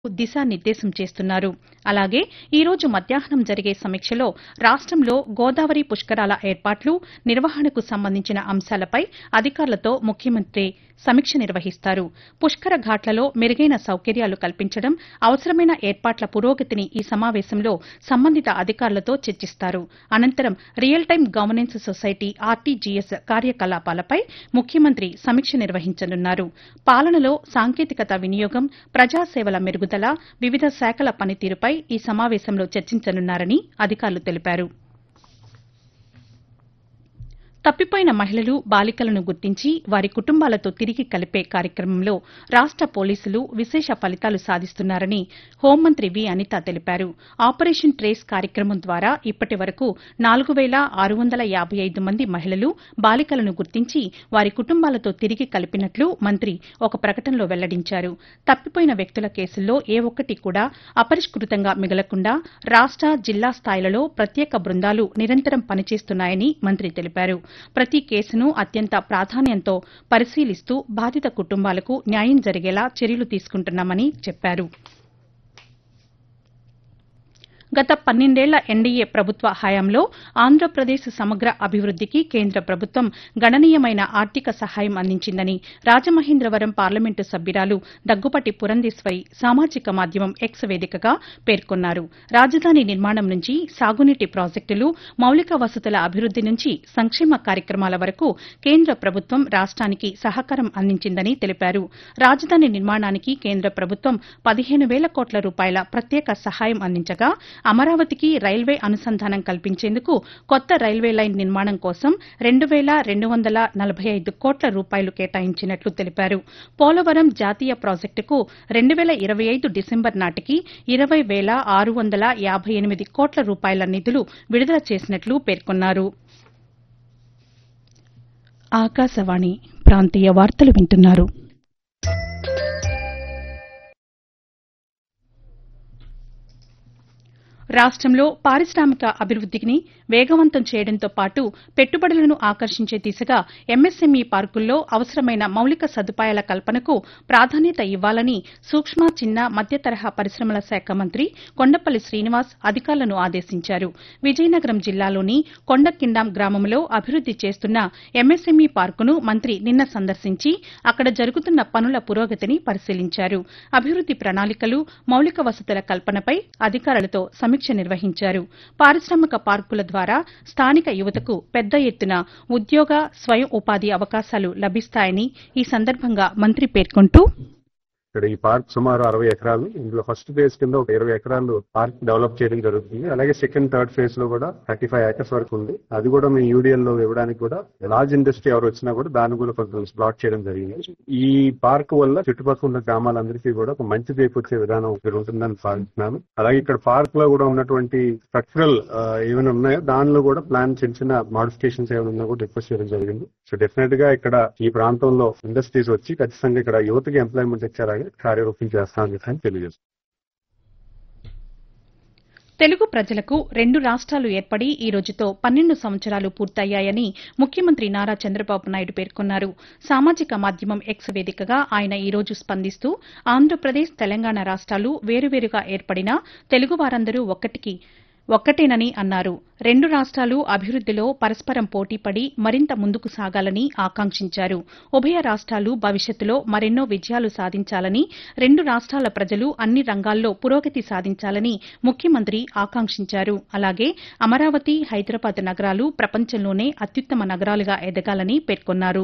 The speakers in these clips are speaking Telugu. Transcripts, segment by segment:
దిశానిర్దేశం చేస్తున్నారు అలాగే ఈ రోజు మధ్యాహ్నం జరిగే సమీక్షలో రాష్టంలో గోదావరి పుష్కరాల ఏర్పాట్లు నిర్వహణకు సంబంధించిన అంశాలపై అధికారులతో ముఖ్యమంత్రి సమీక్ష నిర్వహిస్తారు పుష్కర ఘాట్లలో మెరుగైన సౌకర్యాలు కల్పించడం అవసరమైన ఏర్పాట్ల పురోగతిని ఈ సమావేశంలో సంబంధిత అధికారులతో చర్చిస్తారు అనంతరం real time governance society RTGS కార్యకలాపాలపై ముఖ్యమంత్రి సమీక్ష నిర్వహించనున్నారు పాలనలో సాంకేతికత వినియోగం ప్రజాసేవల మెరుగుదల వివిధ శాఖల పనితీరుపై ఈ సమావేశంలో చర్చించనున్నారని అధికారులు తెలిపారు తప్పిపోయిన మహిళలు బాలికలను గుర్తించి వారి కుటుంబాలతో తిరిగి కలిపే కార్యక్రమంలో రాష్ట పోలీసులు విశేష ఫలితాలు సాధిస్తున్నారని హోంమంత్రి వి అనిత తెలిపారు ఆపరేషన్ ట్రేస్ కార్యక్రమం ద్వారా ఇప్పటి వరకు నాలుగు వేల ఆరు వందల యాబై ఐదు మంది మహిళలు బాలికలను గుర్తించి వారి కుటుంబాలతో తిరిగి కలిపినట్లు మంత్రి ఒక ప్రకటనలో వెల్లడించారు తప్పిపోయిన వ్యక్తుల కేసుల్లో ఏ ఒక్కటి కూడా అపరిష్కృతంగా మిగలకుండా రాష్ట జిల్లా స్థాయిలలో ప్రత్యేక బృందాలు నిరంతరం పనిచేస్తున్నాయని మంత్రి తెలిపారు ప్రతి కేసును అత్యంత ప్రాధాన్యంతో పరిశీలిస్తూ బాధిత కుటుంబాలకు న్యాయం జరిగేలా చర్యలు తీసుకుంటున్నామని చెప్పారు గత పన్నెండేళ్ల ఎన్డీఏ ప్రభుత్వ హయాంలో ఆంధ్రప్రదేశ్ సమగ్ర అభివృద్దికి కేంద్ర ప్రభుత్వం గణనీయమైన ఆర్థిక సహాయం అందించిందని రాజమహేంద్రవరం పార్లమెంటు సభ్యురాలు దగ్గుపాటి పురంధేశ్వరి సామాజిక మాధ్యమం ఎక్స్ వేదికగా పేర్కొన్నారు రాజధాని నిర్మాణం నుంచి సాగునీటి ప్రాజెక్టులు మౌలిక వసతుల అభివృద్ది నుంచి సంక్షేమ కార్యక్రమాల వరకు కేంద్ర ప్రభుత్వం రాష్ట్రానికి సహకారం అందించిందని తెలిపారు రాజధాని నిర్మాణానికి కేంద్ర ప్రభుత్వం పదిహేను వేల కోట్ల రూపాయల ప్రత్యేక సహాయం అందించగా అమరావతికి రైల్వే అనుసంధానం కల్పించేందుకు కొత్త రైల్వే లైన్ నిర్మాణం కోసం రెండు వేల రెండు వందల నలభై ఐదు కోట్ల రూపాయలు కేటాయించినట్లు తెలిపారు పోలవరం జాతీయ ప్రాజెక్టుకు రెండు వేల ఇరవై ఐదు డిసెంబర్ నాటికి ఇరవై వేల ఆరు వందల యాబై ఎనిమిది కోట్ల రూపాయల నిధులు విడుదల చేసినట్లు పేర్కొన్నారు ఆకాశవాణి ప్రాంతీయ వార్తలు వింటున్నారు రాష్టంలో పారిశ్రామిక అభివృద్దిని వేగవంతం చేయడంతో పాటు పెట్టుబడులను ఆకర్షించే దిశగా ఎంఎస్ఎంఈ పార్కుల్లో అవసరమైన మౌలిక సదుపాయాల కల్పనకు ప్రాధాన్యత ఇవ్వాలని సూక్ష్మ చిన్న మధ్య తరహా పరిశ్రమల శాఖ మంత్రి కొండపల్లి శ్రీనివాస్ అధికారులను ఆదేశించారు విజయనగరం జిల్లాలోని కొండకిండాం గ్రామంలో అభివృద్ది చేస్తున్న ఎంఎస్ఎంఈ పార్కును మంత్రి నిన్న సందర్శించి అక్కడ జరుగుతున్న పనుల పురోగతిని పరిశీలించారు అభివృద్ది ప్రణాళికలు మౌలిక వసతుల కల్పనపై అధికారులతో సమీక్ష నిర్వహించారు పారిశ్రామిక పార్కుల ద్వారా స్థానిక యువతకు పెద్ద ఎత్తున ఉద్యోగ స్వయం ఉపాధి అవకాశాలు లభిస్తాయని ఈ సందర్భంగా మంత్రి పేర్కొంటూ ఇక్కడ ఈ పార్క్ సుమారు అరవై ఎకరాలు ఇందులో ఫస్ట్ ఫేజ్ కింద ఒక ఇరవై ఎకరాలు పార్క్ డెవలప్ చేయడం జరుగుతుంది అలాగే సెకండ్ థర్డ్ ఫేజ్ లో కూడా థర్టీ ఫైవ్ ఏకర్స్ వరకు ఉంది అది కూడా మేము యూడిఎల్ లో ఇవ్వడానికి కూడా లార్జ్ ఇండస్ట్రీ ఎవరు వచ్చినా కూడా దాన్ని కూడా కొంచెం బ్లాక్ చేయడం జరిగింది ఈ పార్క్ వల్ల చుట్టుపక్కల ఉన్న గ్రామాలందరికీ కూడా ఒక మంచి పేపు వచ్చే విధానం ఇక్కడ ఉంటుందని భావిస్తున్నాను అలాగే ఇక్కడ పార్క్ లో కూడా ఉన్నటువంటి స్ట్రక్చరల్ ఏమైనా ఉన్నాయో దానిలో కూడా ప్లాన్ చిన్న చిన్న మాడిఫికేషన్స్ ఏమైనా ఉన్నా కూడా రిక్వెస్ట్ చేయడం జరిగింది సో డెఫినెట్ గా ఇక్కడ ఈ ప్రాంతంలో ఇండస్ట్రీస్ వచ్చి ఖచ్చితంగా ఇక్కడ యువతకి ఎంప్లాయ్మెంట్ ఇచ్చేలాగా కార్యరూపం చేస్తామని చెప్పి తెలియజేస్తాం తెలుగు ప్రజలకు రెండు రాష్ట్రాలు ఏర్పడి ఈ రోజుతో పన్నెండు సంవత్సరాలు పూర్తయ్యాయని ముఖ్యమంత్రి నారా చంద్రబాబు నాయుడు పేర్కొన్నారు సామాజిక మాధ్యమం ఎక్స్ వేదికగా ఆయన ఈ రోజు స్పందిస్తూ ఆంధ్రప్రదేశ్ తెలంగాణ రాష్ట్రాలు వేరువేరుగా ఏర్పడినా తెలుగు వారందరూ ఒక్కటికి ఒక్కటేనని అన్నారు రెండు రాష్ట్రాలు అభివృద్దిలో పరస్పరం పోటీపడి మరింత ముందుకు సాగాలని ఆకాంక్షించారు ఉభయ రాష్ట్రాలు భవిష్యత్తులో మరెన్నో విజయాలు సాధించాలని రెండు రాష్ట్రాల ప్రజలు అన్ని రంగాల్లో పురోగతి సాధించాలని ముఖ్యమంత్రి ఆకాంక్షించారు అలాగే అమరావతి హైదరాబాద్ నగరాలు ప్రపంచంలోనే అత్యుత్తమ నగరాలుగా ఎదగాలని పేర్కొన్నారు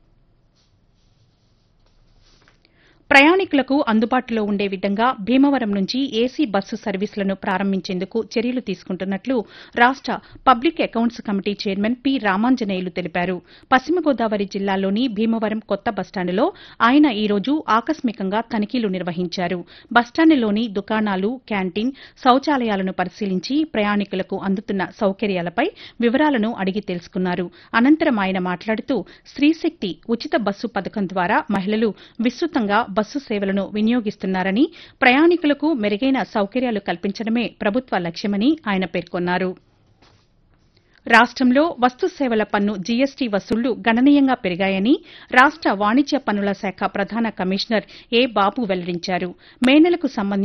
ప్రయాణికులకు అందుబాటులో ఉండే విధంగా భీమవరం నుంచి ఏసీ బస్సు సర్వీసులను ప్రారంభించేందుకు చర్యలు తీసుకుంటున్నట్లు రాష్ట public accounts committee chairman P Ramanjaneyulu తెలిపారు పశ్చిమ గోదావరి జిల్లాలోని భీమవరం కొత్త బస్టాండులో ఆయన ఈ రోజు ఆకస్మికంగా తనిఖీలు నిర్వహించారు బస్టాండులోని దుకాణాలు క్యాంటీన్ శౌచాలయాలను పరిశీలించి ప్రయాణికులకు అందుతున్న సౌకర్యాలపై వివరాలను అడిగి తెలుసుకున్నారు అనంతరం ఆయన మాట్లాడుతూ స్త్రీశక్తి ఉచిత బస్సు పథకం ద్వారా మహిళలు విస్తృతంగా బస్సు సేవలను వినియోగిస్తున్నారని ప్రయాణికులకు మెరుగైన సౌకర్యాలు కల్పించడమే ప్రభుత్వ లక్ష్యమని ఆయన పేర్కొన్నారు రాష్టంలో వస్తు సేవల పన్ను జీఎస్టీ వసూళ్లు గణనీయంగా పెరిగాయని రాష్ట వాణిజ్య పన్నుల శాఖ ప్రధాన కమిషనర్ ఏ బాబు వెల్లడించారు మే నెలకు సంబంధించి